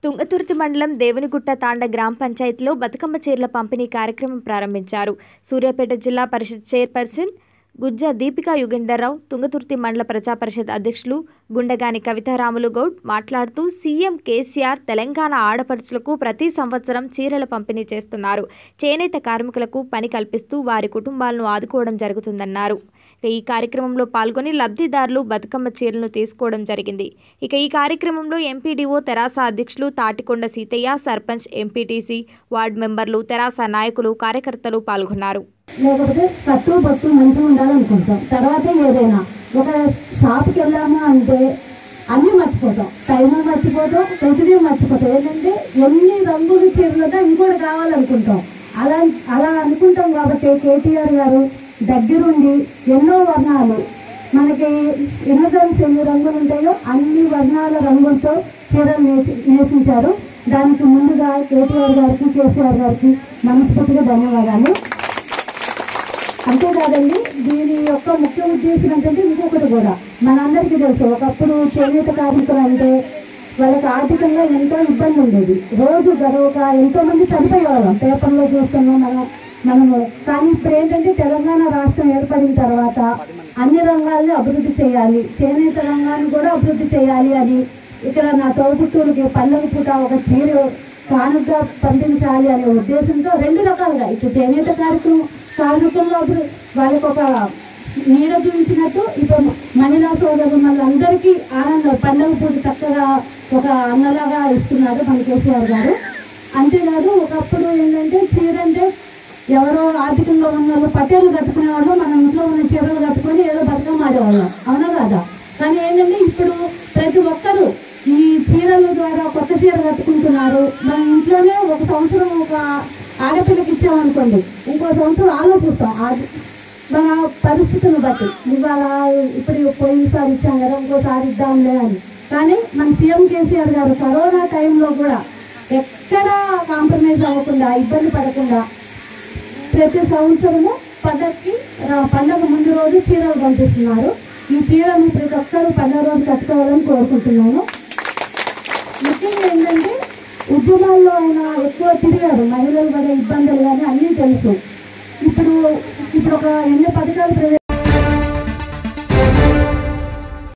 తుంగతుర్తి మండలం దేవునిగుట్ట తాండ గ్రామ పంచాయతీలో బతుకమ్మ చీరల పంపిణీ కార్యక్రమం ప్రారంభించారు సూర్యాపేట జిల్లా పరిషత్ చైర్పర్సన్ గుజ్జ దీపికా యుగేందర్రావు తుంగతుర్తి మండల ప్రజా పరిషత్ అధ్యక్షులు గుండగాని కవితారాములు గౌడ్ మాట్లాడుతూ సీఎం కేసీఆర్ తెలంగాణ ఆడపడుచులకు ప్రతి సంవత్సరం చీరల పంపిణీ చేస్తున్నారు చేనేత కార్మికులకు పని కల్పిస్తూ వారి కుటుంబాలను ఆదుకోవడం జరుగుతుందన్నారు ఇక ఈ కార్యక్రమంలో పాల్గొని లబ్ధిదారులు బతుకమ్మ చీరలను తీసుకోవడం జరిగింది ఇక ఈ కార్యక్రమంలో ఎంపీడీఓ తెరాస అధ్యక్షులు తాటికొండ సీతయ్య సర్పంచ్ ఎంపీటీసీ వార్డు మెంబర్లు తెరాస నాయకులు కార్యకర్తలు పాల్గొన్నారు లేకపోతే కట్టు బొట్టు మంచిగా ఉండాలనుకుంటాం తర్వాత ఏదైనా ఒక షాప్కి వెళ్ళాము అంటే అన్ని మర్చిపోతాం టైం మర్చిపోతాం ప్రతిదీ మర్చిపోతాం ఏంటంటే ఎన్ని రంగులు చీరలుగా ఇంకోటి కావాలనుకుంటాం అలా అలా అనుకుంటాం కాబట్టి కేటీఆర్ గారు దగ్గరుండి ఎన్నో వర్ణాలు మనకి ఇంద్రధనుసు ఎన్ని రంగులు ఉంటాయో అన్ని వర్ణాల రంగులతో చీరలు నేసి నేర్పించారు దానికి ముందుగా కేటీఆర్ గారికి కేసీఆర్ గారికి మనస్ఫూర్తిగా ధన్యవాదాలు అంతేకాదండి దీని యొక్క ముఖ్య ఉద్దేశం ఏంటంటే ఇంకొకటి కూడా మనందరికీ తెలుసు ఒకప్పుడు చేనేత కార్మికులు అంటే వాళ్ళకి ఆర్థికంగా ఎంతో ఇబ్బంది ఉండేది రోజు గడవక ఎంతో మంది చనిపోయేవాళ్ళం పేపర్లో చూస్తున్నాం మనం మనము కానీ ఇప్పుడు ఏంటంటే తెలంగాణ రాష్ట్రం ఏర్పడిన తర్వాత అన్ని రంగాల్ని అభివృద్ధి చేయాలి చేనేత రంగాన్ని కూడా అభివృద్ధి చేయాలి అని ఇక్కడ నా తోబుట్టులకి పండుగ పూట ఒక చీర కానుక పంపించాలి అనే ఉద్దేశంతో రెండు రకాలుగా ఇప్పుడు చేనేత కార్యక్రమం కార్మికుల్లో అభివృ- వాళ్ళకి ఒక నీడ చూపించినట్టు ఇప్పుడు మహిళా సోదరులు మళ్ళీ ఆనందం పండుగ పూట చక్కగా ఒక అన్నలాగా ఇస్తున్నారు మన కేసీఆర్ గారు అంతేకాదు ఒకప్పుడు ఏంటంటే చీర అంటే ఎవరో ఆర్థికంగా ఉన్న వాళ్ళు పట్టేలు కట్టుకునేవాళ్ళు మన ఇంట్లో ఉన్న చీరలు కట్టుకొని ఏదో బతుకమ్మ ఆడేవాళ్ళం అవునా కాదా కానీ ఏంటంటే ఇప్పుడు ప్రతి ఒక్కరూ ఈ చీరల ద్వారా కొత్త చీర కట్టుకుంటున్నారు మన ఇంట్లోనే ఒక సంవత్సరం ఒక ఆడపిల్లకి ఇచ్చామనుకోండి ఇంకో సంవత్సరం ఆలోచిస్తాం ఆ- మన పరిస్థితులను బట్టి ఇవాళ ఇప్పుడు పోయినసారి ఇచ్చాం కదా ఇంకోసారి ఇద్దాంలే అని కానీ మన సీఎం కేసీఆర్ గారు కరోనా టైంలో కూడా ఎక్కడా కాంప్రమైజ్ అవ్వకుండా ఇబ్బంది పడకుండా ప్రతి సంవత్సరము పండగకి రా- పండగ ముందు రోజు చీరలు పంపిస్తున్నారు ఈ చీరలు ప్రతి ఒక్కరు పండగ రోజు కట్టుకోవాలని కోరుకుంటున్నాను ముఖ్యంగా ఏంటంటే ఉద్యమాల్లో ఆయన ఎక్కువ తిరిగారు మహిళలు పడే ఇబ్బందులు కానీ అన్నీ తెలుసు ఇప్పుడు ఇప్పుడు ఒక ఎన్ని పథకాలు ప్రవేశ